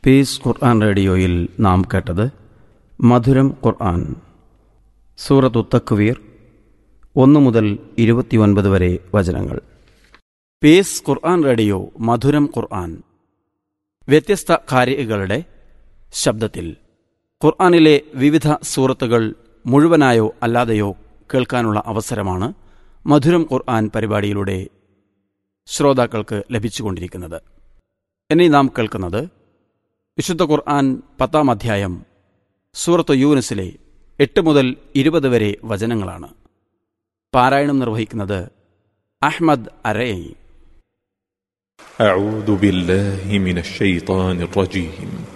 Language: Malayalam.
പീസ് ഖുർആൻ റേഡിയോയിൽ നാം കേട്ടത് മധുരം ഖുർആൻ സൂറത്തു തക്വീർ ഒന്ന് മുതൽ ഇരുപത്തിയൊൻപത് വരെ വചനങ്ങൾ പീസ് ഖുർആൻ റേഡിയോ മധുരം ഖുർആൻ വ്യത്യസ്ത കാര്യകളുടെ ശബ്ദത്തിൽ ഖുർആനിലെ വിവിധ സൂറത്തുകൾ മുഴുവനായോ അല്ലാതെയോ കേൾക്കാനുള്ള അവസരമാണ് മധുരം ഖുർആൻ പരിപാടിയിലൂടെ ശ്രോതാക്കൾക്ക് ലഭിച്ചുകൊണ്ടിരിക്കുന്നത് ഇനി നാം കേൾക്കുന്നത് വിശുദ്ധ ഖുർആൻ പത്താം അധ്യായം സൂറത്ത് യൂനസിലെ എട്ട് മുതൽ ഇരുപത് വരെ വചനങ്ങളാണ് പാരായണം നിർവഹിക്കുന്നത് അഹ്മദ് അരൈ أعوذ بالله من الشيطان الرجيم